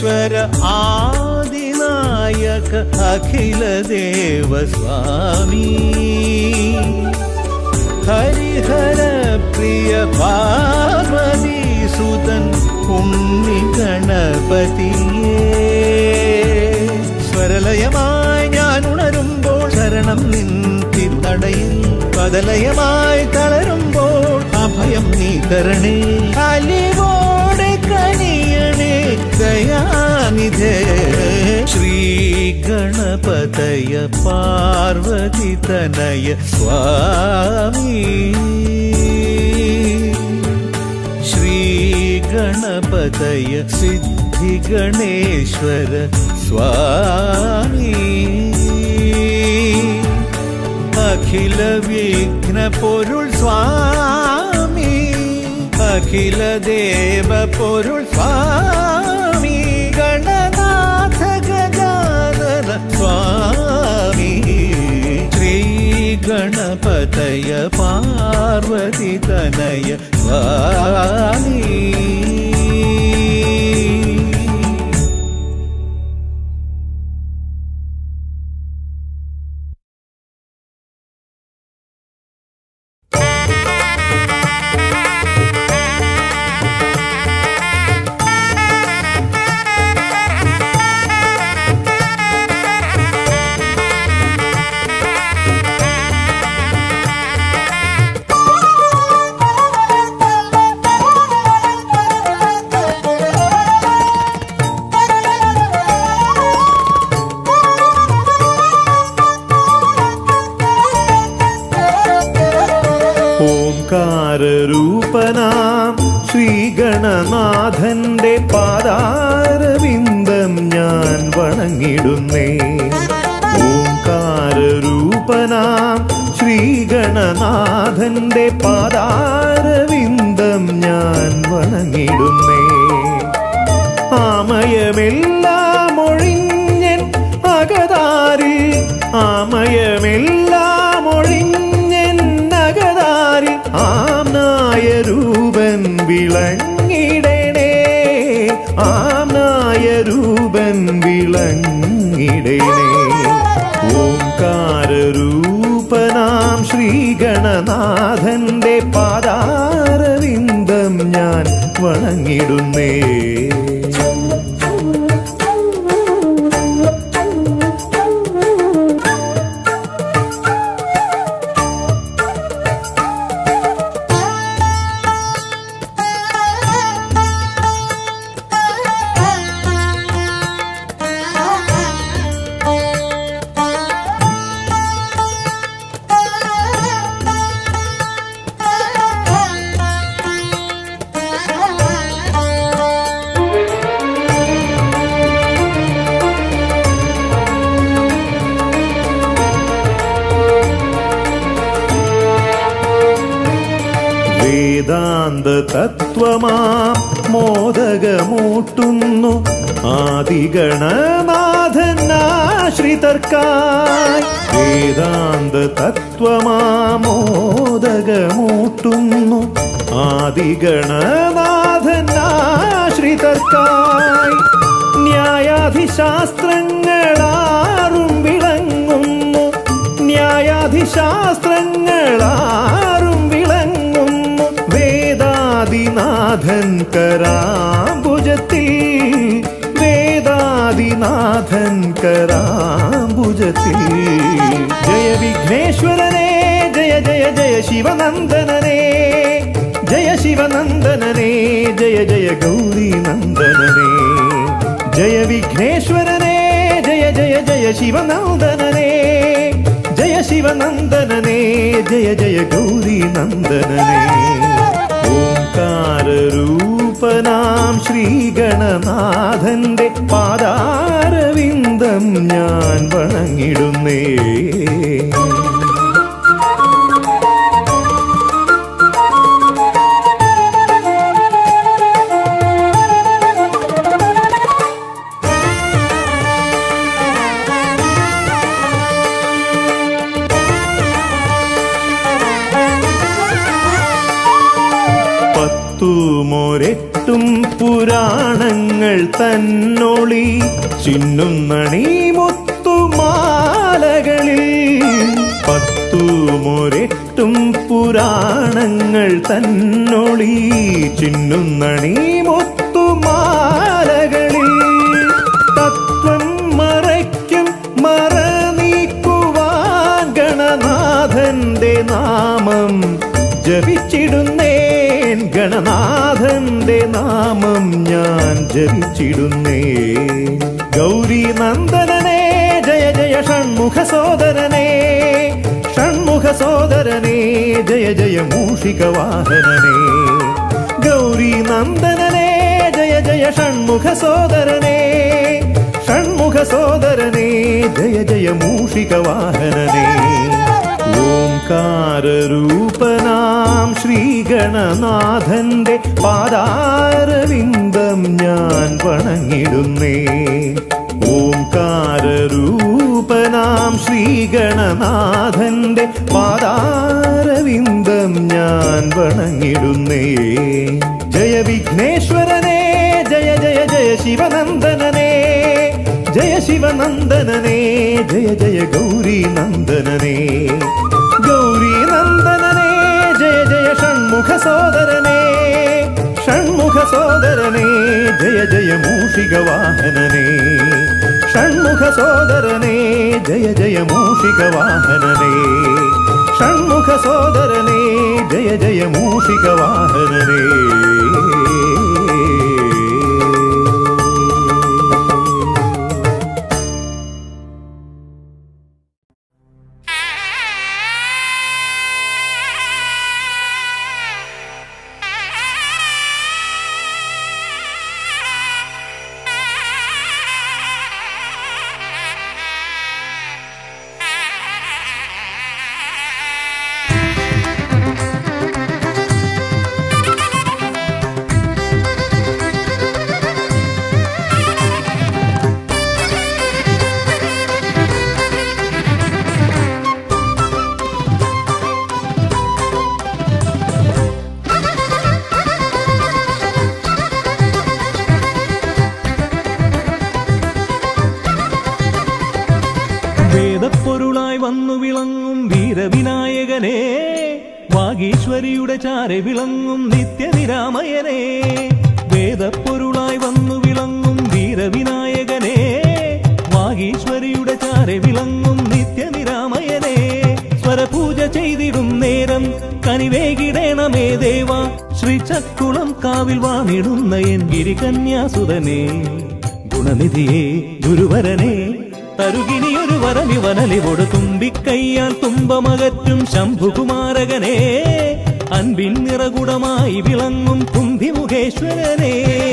ഈശ്വര ആദിനായക അഖില ദേവ സ്വാമി ഹരിഹര പ്രിയ പാർവതി സുതൻ ഉണ്ണി ഗണപതിയേ സ്വരലയമായി ഞാൻ ഉണരുമ്പോൾ ശരണം നിൻ തിരുനടയിൽ പദലയമായി തളരുമ്പോൾ അഭയം നീ തരണേ അലിവോടെ കനിയണേ ദയാനിധേ ശ്രീ ഗണപതയ പാർവതി തനയ സ്വാമി ശ്രീഗണപതയ സിദ്ധിഗണേശ്വര സ്വാമി അഖില വിഘ്ന പൊരുൾ സ്വാമി അഖില ദേവ പൊരുൾ സ്വാമി ഗണനാഥ ഗജാനന സ്വാമി ശ്രീ ഗണപതയ പാർവതി തനയ സ്വാമി ഓംകാരൂപനാം ശ്രീഗണനാഥന്റെ പാദാരവിന്ദം ഞാൻ വണങ്ങിടുന്നേ ഓംകാരൂപനാം ശ്രീഗണനാഥന്റെ പാദാരവിന്ദം ഞാൻ വണങ്ങിടുന്നേ ആമയമെല്ലാം ഒഴിഞ്ഞൻ അകതാരിൽ ആമയമെല്ലാം ഒഴിഞ്ഞൻ അകതാരിൽ ആംനായ രൂപൻ വിളങ്ങിടണേ ആംനായ രൂപൻ വിളങ്ങിടണേ ഓംകാരൂപനാം ശ്രീഗണനാഥന്റെ പാദാരവിന്ദം ഞാൻ വണങ്ങിടുന്നേ വേദാന്ത തത്വമാം മോദകമൂട്ടുന്നു ആദിഗണനാഥനാശ്രിതർക്കായി വേദാന്ത തത്വമാം മോദകമൂട്ടുന്നു ആദിഗണനാഥനാശ്രിതർക്കായി ന്യായാധിശാസ്ത്രങ്ങളാറും വിളങ്ങുന്നു ന്യായാധിശാസ്ത്രങ്ങളാറും വിളങ്ങുന്നു വേദാദിനാഥൻ കരാംബുജത്തിൽ വേദാദിനാഥൻ കരാംബുജത്തിൽ ജയ വിഘ്നേശ്വരനെ ജയ ജയ ജയ ശിവനന്ദനനെ ജയ ശിവനന്ദനനെ ജയ ജയ ഗൗരി നന്ദനനെ ജയ വിഘ്നേശ്വരനെ ജയ ജയ ജയ ശിവനന്ദനനെ ജയ ശിവനന്ദനനെ ജയ ജയ ഗൗരി നന്ദനനെ ഓംകാരൂപനാം ശ്രീഗണനാഥന്റെ പാദാരവിന്ദം ഞാൻ വണങ്ങിടുന്നേ പത്തുമൊരെട്ടും പുരാണങ്ങൾ തന്നൊളി ചിന്നുന്നണി മുത്തുമാലകളിൽ പത്തുമൊരെട്ടും പുരാണങ്ങൾ തന്നൊളി ചിന്നുന്നണി മുത്തുമാലകളിൽ തത്വം മറയ്ക്കും മറ നീക്കുവാൻ ഗണനാഥന്റെ നാമം ജപിച്ചിടുന്നേൻ ഗണനാഥന്റെ നാമം ഞാൻ ജപിച്ചിടുന്നേൻ ഗൗരി നന്ദനനേ ജയ ജയ ഷൺമുഖ സോദരനേ ഷൺമുഖ സോദരനേ ജയ ജയ മൂഷിക വാഹനനേ ഗൗരി നന്ദനനേ ജയ ജയ ഷൺമുഖ സോദരനേ ഷൺമുഖ സോദരനേ ജയ ജയ മൂഷിക വാഹനനേ ഓംകാരൂപനാം ശ്രീഗണനാഥന്റെ പാദാരവിന്ദം ഞാൻ വണങ്ങിടുന്നേ ഓംകാരൂപനാം ശ്രീഗണനാഥന്റെ പാദാരവിന്ദം ഞാൻ വണങ്ങിടുന്നേ ജയ വിഘ്നേശ്വരനേ ജയ ജയ ജയ ശിവനന്ദനനേ ജയ ശിവനന്ദനനേ ജയ ജയ ഗൗരി നന്ദനനേ ഗൗരി നന്ദനനേ ജയ ജയ ഷൺമുഖ സോദരനേ ഷൺമുഖ സോദരനേ ജയ ജയ മൂഷിക വാഹനനേ ഷൺമുഖ സോദരനേ ജയ ജയ മൂഷിക വാഹനനേ ഷൺമുഖ സോദരനേ ജയ ജയ മൂഷിക വാഹനനേ വേദപ്പൊരുളായി വന്നു വിളങ്ങും വീരവിനായകനെ വാഗീശ്വരിയുടെ ചാരെ വിളങ്ങും നിത്യനിരാമയനെ വേദപ്പൊരുളായി വന്നു വിളങ്ങും വീരവിനായകനെ വാഗീശ്വരിയുടെ ചാരെ വിളങ്ങും നിത്യനിരാമയനെ സ്വരപൂജ ചെയ്തിടും നേരം കനിവേകിടേണമേ ദേവ ശ്രീചക്കുളം കാവിൽ വാണിടുന്ന എൻ ഗിരികന്യാസുതനെ ഗുണനിധിയെ ഗുരുവരനെ തരുകിനിയൊരു വരമിവനലിവോട് തുമ്പിക്കയ്യാൽ തുമ്പമകറ്റും ശംഭുകുമാരകനെ അൻപിൻ നിറകുടമായി വിളങ്ങും കുന്തിമുഖേശ്വരനെ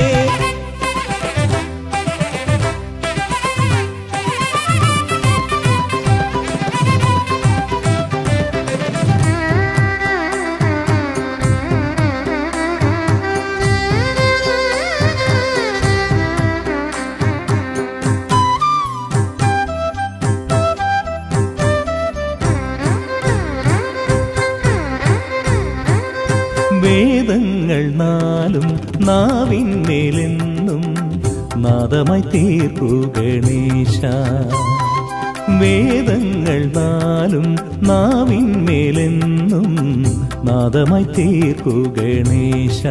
വേദങ്ങൾ നാലും നാവിന്മേലെന്നും നാദമായി തീർക്കു ഗണേശ വേദങ്ങൾ നാലും നാവിന്മേലെന്നും നാദമായി തീർക്കു ഗണേശ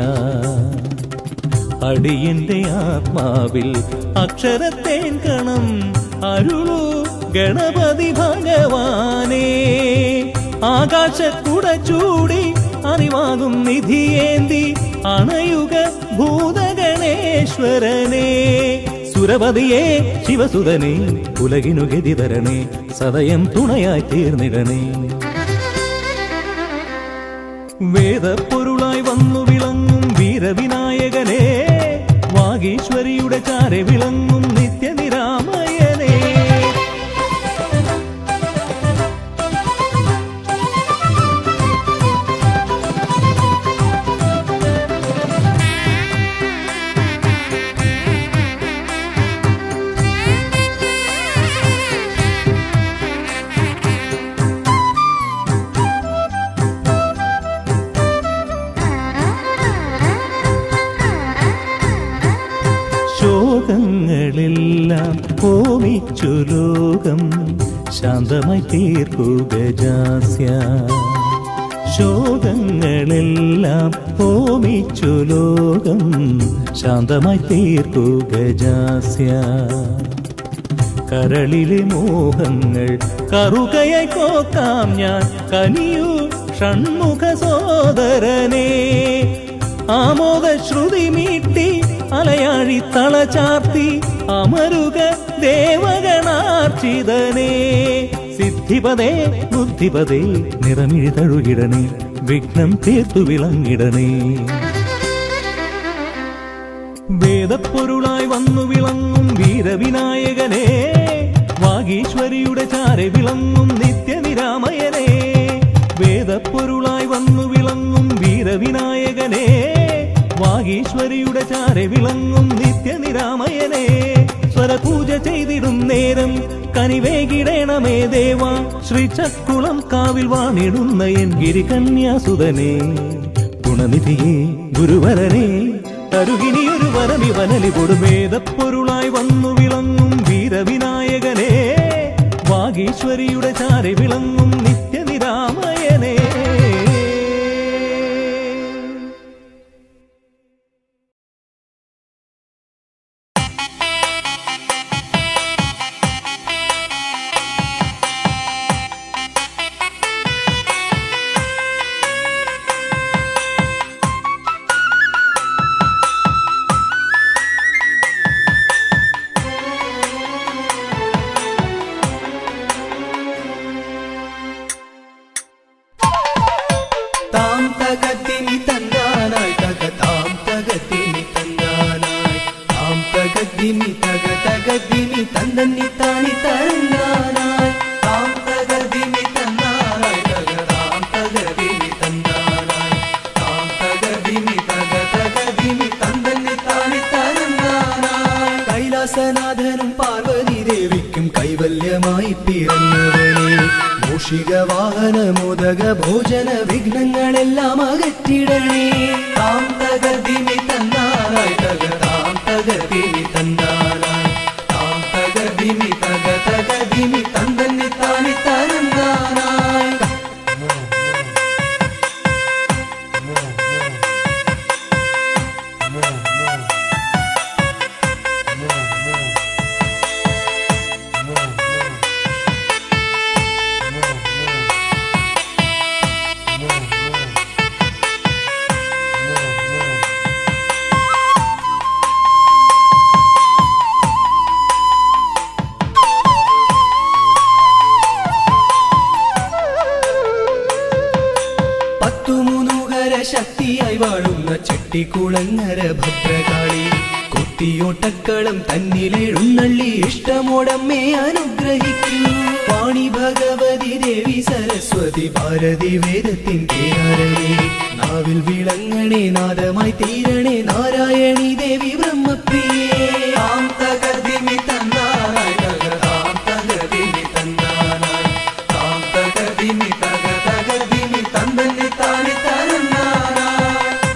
അടിയന്റെ ആത്മാവിൽ അക്ഷരത്തേൻ കണം അരുളു ഗണപതി ഭഗവാനേ ആകാശക്കുട ചൂടി അറിവാകും നിധിയേന്തി അണയുക ഭൂതഗണേശ്വരനെ സുരപതിയെ ശിവസുതനെ ഉലകിനു ഗതി തരണേ സദയം തുണയായി തീർന്നിടണേ വേദപ്പൊരുളായി വന്നു വിളങ്ങും വീരവിനായകനെ വാഗീശ്വരിയുടെ ചാരെ വിളങ്ങും നിത്യനിരാമയനെ Thank you. ശോകങ്ങളെല്ലാം ഹോമിച്ചു ലോകം ശാന്തമായി തീർക്കുക ജാസ്യ ശോകങ്ങളെല്ലാം ഹോമിച്ചു ലോകം ശാന്തമായി തീർക്കുക ജാസ്യ കരളിലെ മോഹങ്ങൾ കറുകയായി കോക്കാം ഞാൻ കനിയൂ ഷൺമുഖ സോദരനെ ആമോദ ശ്രുതി മീട്ടി അലയാഴി തളചാർത്തി അമരുക ദേവഗണാർച്ചിതനെ സിദ്ധിപതേ ബുദ്ധിപതേ നിറമിഴി തഴുകിടണേ വിഘ്നം തീർത്തു വിളങ്ങിടണേ വേദപ്പൊരുളായി വന്നു വിളങ്ങും വീരവിനായകനെ വാഗീശ്വരിയുടെ ചാരെ വിളങ്ങും നിത്യനിരാമയനെ വേദപ്പൊരുളായി വന്നു വിളങ്ങും വീരവിനായകനെ വാഗീശ്വരിയുടെ ചാരെ വിളങ്ങും നിത്യനിരാമയനെ സ്വരപൂജ ചെയ്തിടും നേരം കനിവേകിടേണമേ ദേവ ശ്രീചക്കുളം കാവിൽ വാണിടുന്ന എൻ ഗിരികന്യാസുതനെ ഗുണനിധിയെ ഗുരുവരനെ തരുകിനി ഒരു വരമിവനലി കൊടുമേതപ്പൊരുളായി വന്നു വിളങ്ങും വീരവിനായകനെ വാഗീശ്വരിയുടെ ചാരി വിളങ്ങും നിത്യനിരാമയനെ താം തകത്തിനി തന്നാനായി തക താം തകത്തിനി തന്നാനായി താം തകത്തിനി തക തകത്തിനി തന്തന്നി താണി തന്നാനായി താം തകതിനി തന്നാനായി തക താം തകതിനി തന്നാനായി താം തകതിനി തക തകതിനി തന്തന്നി താണി തന്നാനായി കൈലാസനാഥനും പാർവതി ദേവിക്കും കൈവല്യമായി പിറന്നവനെ മൂഷിക വാഹന മോദക ഭോജന വിഘ്നങ്ങളെല്ലാം അകറ്റിടണേ താം തകതിനി തന്നാനായി തക താം തകതിനി തന്നാനായി താം തകതിനി തക തകതിനി തന്തന്നി താനി തരന്നാനായി പത്തുമുനുകര ശക്തിയായി വാഴുന്ന ചെട്ടിക്കുളങ്ങര ഭദ്രകാളി കുത്തിയോട്ടക്കളം തന്നിലെഴുന്നള്ളി ഇഷ്ടമോടമ്മേ അനുഗ്രഹിക്കൂ വാണി ഭഗവതി ദേവി സരസ്വതി ഭാരതി വേദത്തിൻ കേരളേ നാവിൽ വിളങ്ങണേ നാദമായി തീരണേ നാരായണി ദേവി ബ്രഹ്മപ്രിയേ താം തകർദിമി തന്നാനായി തക താം തകർദിമി തന്നാനായി താം തകർദിമി തക തകർദിമി തന്തന്നി താണി തരന്നാനായി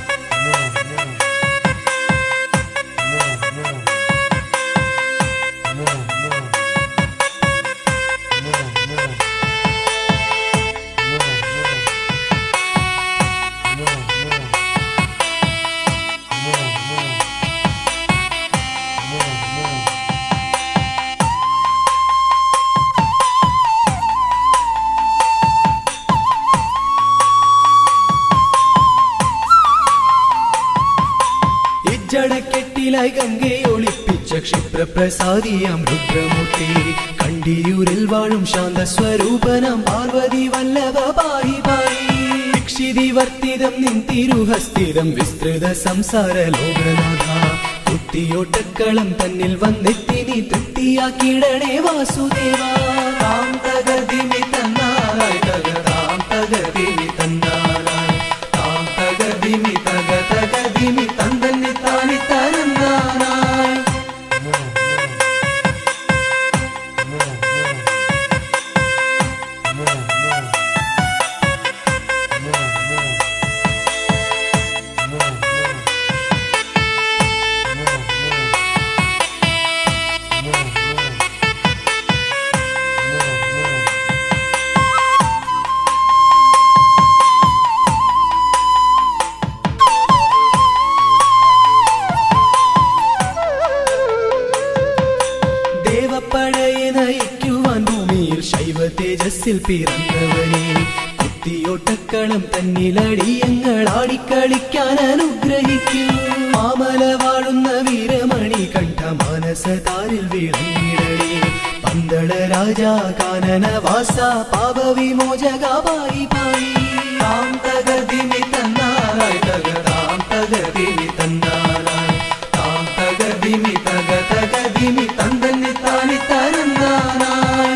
ഇജ്ജടക്കെട്ടിലായി ഗംഗയെ ഒളിപ്പിച്ച ക്ഷിപ്രപ്രസാദിയാം രുദ്രമൂർത്തി കണ്ടിയൂരിൽ വാഴും ശാന്ത സ്വരൂപനം പാർവതി വല്ലഭ പാഹി പാഹി ദീക്ഷിതി വർത്തിതം നിൻ തിരുഹസ്ഥിതം വിസ്തൃത സംസാര ലോകനാഥ കുത്തിയോട്ടക്കളം തന്നിൽ വന്നെത്തി നീ തൃപ്തിയാക്കിടണേ വാസുദേവ താം തകതിമി തന്നാലായി തക താം തകതിമി തന്നാലായി താം തകതിമി തക തകതിമി തന്തന്നി താനി തരന്നാനായി No. വയസ്സിൽ പിറന്നവനെ കുത്തിയോട്ടക്കളം തന്നിലടിയങ്ങൾ ആടിക്കളിക്കാൻ അനുഗ്രഹിക്കും മാമല വാഴുന്ന വീരമണി കണ്ട മനസതാരിൽ വിളങ്ങിടണേ പന്തള രാജാ കാനന വാസ പാപവിമോചക പായി പായി താം തകതിമി തന്നാറായി തക താം തകതിമി തന്നാറായി താം തകതിമി തക തകതിമി തന്തന്നി താനി തരന്നാനായി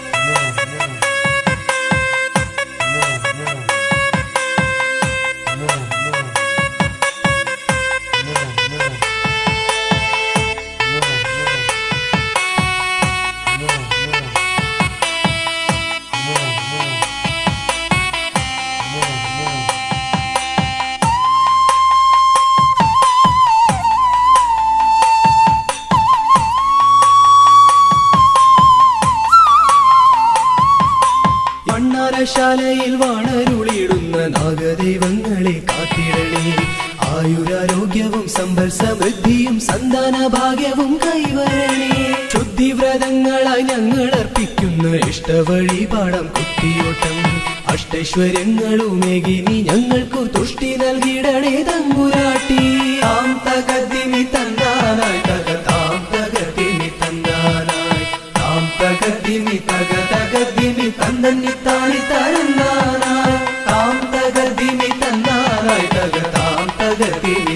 മണ്ണാരശാലയിൽ വാണരുളിയിടുന്ന നാഗദൈവങ്ങളെ കാത്തിടണേ ആയുരാരോഗ്യവും സമ്പൽ സമൃദ്ധിയും സന്താന ഭാഗ്യവും കൈവരണേ ശുദ്ധിവ്രതങ്ങളായി ഞങ്ങൾ അർപ്പിക്കുന്ന ഇഷ്ടവഴിപാടം കുത്തിയോട്ടം അഷ്ടൈശ്വര്യങ്ങളുമേകി നീ ഞങ്ങൾക്കു തുഷ്ടി നൽകിടണേ തമ്പുരാട്ടി താം തകതിനി തന്നാനായി തക താം തകതിനി തന്നാനായി താം തകതിനി തക തകതിനി തന്നന്നി താണി തരന്നാനായി താം തകതിനി തന്നാനായി തക താം തകതിനി